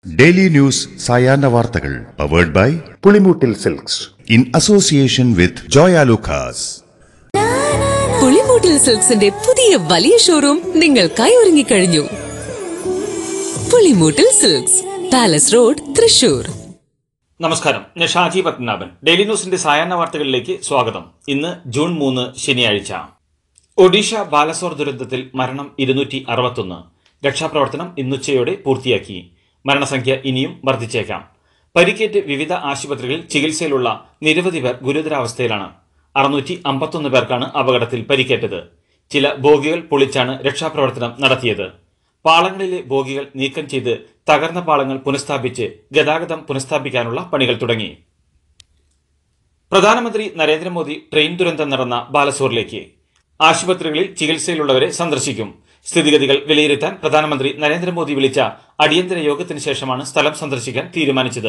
daily news സായാഹ്ന വാർത്തകൾ powered by Pulimoottil Silks in association with Joyalukkas Pulimoottil സിൽക്സിന്റെ പുതിയ വലിയ ഷോറൂം നിങ്ങൾക്കായി ഒരുങ്ങിക്കഴിഞ്ഞു പുളിമൂട്ടിൽ സിൽക്സ് പാലസ് റോഡ് തൃശൂർ നമസ്കാരം ഞാൻ ഷാജി പത്മനാഭൻ ഡെയിലി ന്യൂസിന്റെ സായാഹ്ന വാർത്തകളിലേക്ക് സ്വാഗതം ഇന്ന് ജൂൺ മൂന്ന് ശനിയാഴ്ച ഒഡീഷ ബാലസോർ ദുരന്തത്തിൽ മരണം ഇരുന്നൂറ്റി അറുപത്തൊന്ന് രക്ഷാപ്രവർത്തനം ഇന്നുച്ചയോടെ പൂർത്തിയാക്കി മരണസംഖ്യ ഇനിയും വർദ്ധിച്ചേക്കാം പരിക്കേറ്റ് വിവിധ ആശുപത്രികളിൽ ചികിത്സയിലുള്ള നിരവധി പേർ ഗുരുതരാവസ്ഥയിലാണ് അറുന്നൂറ്റി അമ്പത്തൊന്ന് പേർക്കാണ് അപകടത്തിൽ പരിക്കേറ്റത് ചില ബോഗികൾ പൊളിച്ചാണ് രക്ഷാപ്രവർത്തനം നടത്തിയത് പാളങ്ങളിലെ ബോഗികൾ നീക്കം ചെയ്ത് തകർന്ന പാളങ്ങൾ പുനഃസ്ഥാപിച്ച് ഗതാഗതം പുനഃസ്ഥാപിക്കാനുള്ള പണികൾ തുടങ്ങി പ്രധാനമന്ത്രി നരേന്ദ്രമോദി ട്രെയിൻ ദുരന്തം നടന്ന ബാലസോറിലേക്ക് ആശുപത്രികളിൽ ചികിത്സയിലുള്ളവരെ സന്ദർശിക്കും സ്ഥിതിഗതികൾ വിലയിരുത്താൻ പ്രധാനമന്ത്രി നരേന്ദ്രമോദി വിളിച്ച അടിയന്തര യോഗത്തിന് ശേഷമാണ് സ്ഥലം സന്ദർശിക്കാൻ തീരുമാനിച്ചത്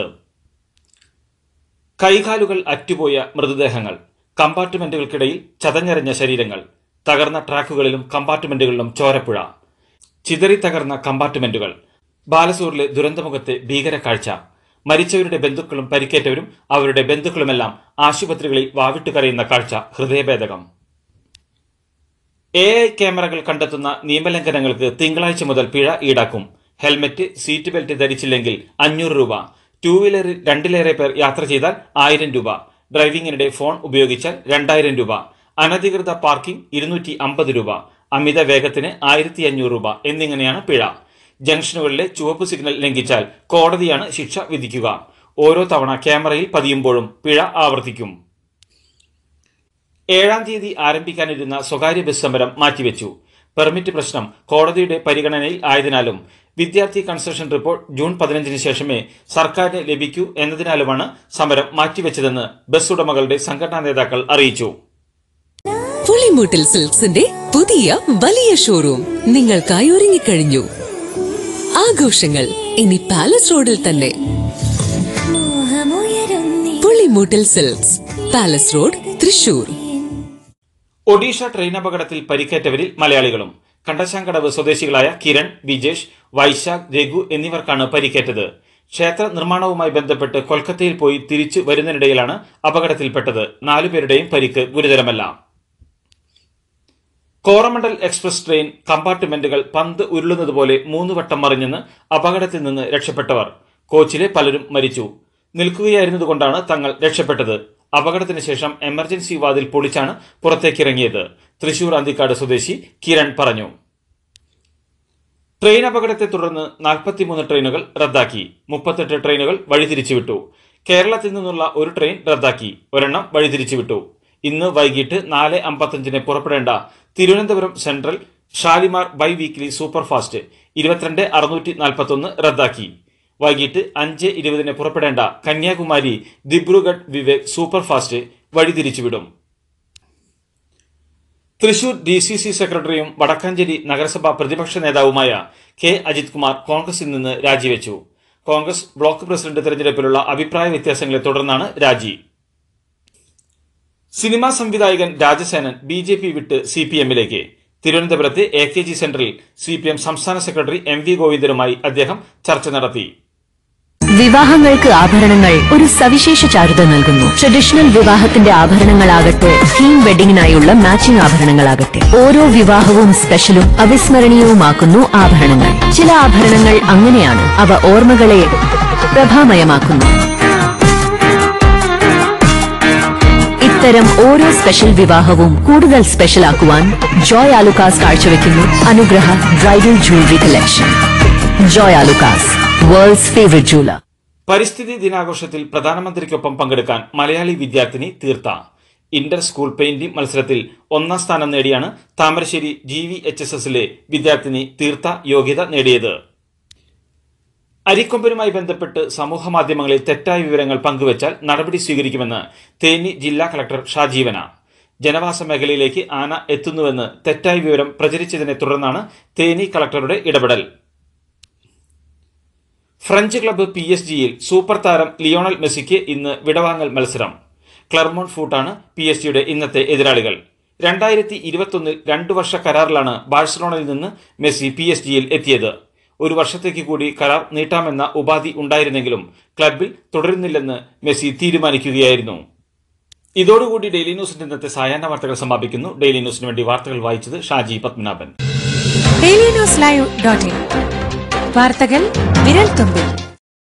കൈകാലുകൾ അറ്റുപോയ മൃതദേഹങ്ങൾ കമ്പാർട്ട്മെന്റുകൾക്കിടയിൽ ചതഞ്ഞെറിഞ്ഞ ശരീരങ്ങൾ തകർന്ന ട്രാക്കുകളിലും കമ്പാർട്ട്മെന്റുകളിലും ചോരപ്പുഴ ചിതറി തകർന്ന കമ്പാർട്ട്മെന്റുകൾ ബാലസൂറിലെ ദുരന്തമുഖത്തെ ഭീകര കാഴ്ച മരിച്ചവരുടെ ബന്ധുക്കളും പരിക്കേറ്റവരും അവരുടെ ബന്ധുക്കളുമെല്ലാം ആശുപത്രികളിൽ വാവിട്ട് കരയുന്ന കാഴ്ച ഹൃദയഭേദകം എ ഐ ക്യാമറകൾ കണ്ടെത്തുന്ന നിയമലംഘനങ്ങൾക്ക് തിങ്കളാഴ്ച മുതൽ പിഴ ഈടാക്കും ഹെൽമറ്റ് സീറ്റ് ബെൽറ്റ് ധരിച്ചില്ലെങ്കിൽ അഞ്ഞൂറ് രൂപ ടൂ വീലറിൽ രണ്ടിലേറെ പേർ യാത്ര ചെയ്താൽ ആയിരം രൂപ ഡ്രൈവിംഗിനിടെ ഫോൺ ഉപയോഗിച്ചാൽ രണ്ടായിരം രൂപ അനധികൃത പാർക്കിംഗ് ഇരുന്നൂറ്റി അമ്പത് രൂപ അമിത വേഗത്തിന് ആയിരത്തി അഞ്ഞൂറ് രൂപ എന്നിങ്ങനെയാണ് പിഴ ജംഗ്ഷനുകളിലെ ചുവപ്പ് സിഗ്നൽ ലംഘിച്ചാൽ കോടതിയാണ് ശിക്ഷ വിധിക്കുക ഓരോ തവണ ക്യാമറയിൽ പതിയുമ്പോഴും പിഴ ആവർത്തിക്കും ഏഴാം തീയതി ആരംഭിക്കാനിരുന്ന സ്വകാര്യ ബസ് സമരം മാറ്റിവെച്ചു പെർമിറ്റ് പ്രശ്നം കോടതിയുടെ പരിഗണനയിൽ ആയതിനാലും വിദ്യാർത്ഥി കൺസെഷൻ റിപ്പോർട്ട് ജൂൺ പതിനഞ്ചിന് ശേഷമേ സർക്കാരിന് ലഭിക്കൂ എന്നതിനാലുമാണ് സമരം മാറ്റിവെച്ചതെന്ന് ബസ് ഉടമകളുടെ സംഘടനാ നേതാക്കൾ അറിയിച്ചു പുളിമൂട്ടിൽ സിൽക്സിന്റെ പുതിയ വലിയ ഷോറൂം നിങ്ങൾക്കായി ഒരുങ്ങിക്കഴിഞ്ഞു ആഘോഷങ്ങൾ ഇനി പാലസ് റോഡിൽ തന്നെ Pulimoottil Silks palace road Thrissur Odisha train അപകടത്തിൽ പരിക്കേറ്റവരിൽ മലയാളികളും കണ്ടശാങ്കടവ് സ്വദേശികളായ കിരൺ വിജേഷ് വൈശാഖ് രഘു എന്നിവർക്കാണ് പരിക്കേറ്റത് ക്ഷേത്ര നിർമ്മാണവുമായി ബന്ധപ്പെട്ട് കൊൽക്കത്തയിൽ പോയി തിരിച്ചു വരുന്നതിനിടയിലാണ് അപകടത്തിൽപ്പെട്ടത് നാലുപേരുടെയും പരിക്ക് ഗുരുതരമല്ല കോറമണ്ടൽ എക്സ്പ്രസ് ട്രെയിൻ കമ്പാർട്ട്മെന്റുകൾ പന്ത് ഉരുളുന്നതുപോലെ മൂന്ന് വട്ടം മറിഞ്ഞെന്ന് അപകടത്തിൽ നിന്ന് രക്ഷപ്പെട്ടവർ കോച്ചിലെ പലരും മരിച്ചു നിൽക്കുകയായിരുന്നതുകൊണ്ടാണ് തങ്ങൾ രക്ഷപ്പെട്ടത് അപകടത്തിന് ശേഷം എമർജൻസി വാതിൽ പൊളിച്ചാണ് പുറത്തേക്കിറങ്ങിയത് തൃശൂർ അന്തിക്കാട് സ്വദേശി കിരൺ പറഞ്ഞു ട്രെയിൻ അപകടത്തെ തുടർന്ന് നാൽപ്പത്തിമൂന്ന് ട്രെയിനുകൾ റദ്ദാക്കി മുപ്പത്തെട്ട് ട്രെയിനുകൾ വഴിതിരിച്ചുവിട്ടു കേരളത്തിൽ നിന്നുള്ള ഒരു ട്രെയിൻ റദ്ദാക്കി ഒരെണ്ണം വഴിതിരിച്ചുവിട്ടു ഇന്ന് വൈകിട്ട് നാല് അമ്പത്തഞ്ചിന് പുറപ്പെടേണ്ട Thiruvananthapuram central Shalimar biweekly superfast ഇരുപത്തിരണ്ട് അറുന്നൂറ്റി നാൽപ്പത്തൊന്ന് റദ്ദാക്കി വൈകിട്ട് അഞ്ച് ഇരുപതിന് പുറപ്പെടേണ്ട കന്യാകുമാരി ദിബ്രുഗഡ് വിവേക് സൂപ്പർഫാസ്റ്റ് വഴിതിരിച്ചുവിടും തൃശൂർ ഡി സി സി സെക്രട്ടറിയും വടക്കാഞ്ചേരി നഗരസഭാ പ്രതിപക്ഷ നേതാവുമായ കെ അജിത് കുമാർ കോൺഗ്രസിൽ നിന്ന് രാജിവെച്ചു കോൺഗ്രസ് ബ്ലോക്ക് പ്രസിഡന്റ് തെരഞ്ഞെടുപ്പിലുള്ള അഭിപ്രായ വ്യത്യാസങ്ങളെ തുടർന്നാണ് രാജി സിനിമാ സംവിധായകൻ രാജസേനൻ ബി ജെ പി വിട്ട് സി പി എമ്മിലേക്ക് തിരുവനന്തപുരത്തെ എ കെ ജി സെന്ററിൽ സി പി എം സംസ്ഥാന സെക്രട്ടറി എം വി ഗോവിന്ദനുമായി അദ്ദേഹം ചർച്ച നടത്തി വിവാഹങ്ങൾക്ക് ആഭരണങ്ങൾ ഒരു സവിശേഷ ചാരുത നൽകുന്നു ട്രഡീഷണൽ വിവാഹത്തിന്റെ ആഭരണങ്ങളാകട്ടെ തീം വെഡിങ്ങിനായുള്ള മാച്ചിംഗ് ആഭരണങ്ങളാകട്ടെ ഓരോ വിവാഹവും സ്പെഷ്യലും അവിസ്മരണീയവുമാക്കുന്നു ആഭരണങ്ങൾ ചില ആഭരണങ്ങൾ അങ്ങനെയാണ് അവ ഓർമ്മകളെ പ്രഭാമയമാക്കുന്നു ഇത്തരം ഓരോ സ്പെഷ്യൽ വിവാഹവും കൂടുതൽ സ്പെഷ്യലാക്കുവാൻ ജോയ് ആലുക്കാസ് കാഴ്ചവെക്കുന്നു Anugraha bridal jewellery collection Joy Alukkas world's favourite jeweller പരിസ്ഥിതി ദിനാഘോഷത്തിൽ പ്രധാനമന്ത്രിക്കൊപ്പം പങ്കെടുക്കാൻ മലയാളി വിദ്യാർത്ഥിനി തീർത്ത ഇന്റർ സ്കൂൾ പെയിന്റിംഗ് മത്സരത്തിൽ ഒന്നാം സ്ഥാനം നേടിയാണ് Thamarassery G V H S എസിലെ വിദ്യാർത്ഥിനി തീർത്ത യോഗ്യത നേടിയത് അരിക്കൊമ്പനുമായി ബന്ധപ്പെട്ട് സമൂഹ മാധ്യമങ്ങളിൽ തെറ്റായ വിവരങ്ങൾ പങ്കുവച്ചാൽ നടപടി സ്വീകരിക്കുമെന്ന് തേനി ജില്ലാ കളക്ടർ ഷാജീവന ജനവാസ മേഖലയിലേക്ക് ആന എത്തുന്നുവെന്ന് തെറ്റായ വിവരം പ്രചരിച്ചതിനെ തുടർന്നാണ് തേനി കളക്ടറുടെ ഇടപെടൽ ഫ്രഞ്ച് ക്ലബ്ബ് പി എസ് ജിയിൽ സൂപ്പർ താരം ലിയോണൽ മെസ്സിക്ക് ഇന്ന് വിടവാങ്ങൽ മത്സരം ക്ലർമോൺ ഫൂട്ടാണ് പി എസ് ജിയുടെ ഇന്നത്തെ എതിരാളികൾ രണ്ടായിരത്തി ഇരുപത്തൊന്നിൽ രണ്ടു വർഷ കരാറിലാണ് ബാഴ്സലോണയിൽ നിന്ന് മെസ്സി പി എസ് ജിയിൽ എത്തിയത് ഒരു വർഷത്തേക്ക് കൂടി കരാർ നീട്ടാമെന്ന ഉപാധി ഉണ്ടായിരുന്നെങ്കിലും ക്ലബിൽ തുടരുന്നില്ലെന്ന് മെസ്സി തീരുമാനിക്കുകയായിരുന്നു ഇതോടുകൂടി ഡെയിലി ന്യൂസിന്റെ ഇന്നത്തെ സായാഹ്ന വാർത്തകൾ സമാപിക്കുന്നു ഡെയിലി ന്യൂസിന് വേണ്ടി വാർത്തകൾ വായിച്ചത് Shaji Padmanabhan daily news live dot in വാർത്തകൾ വിരൽ തുമ്പിൽ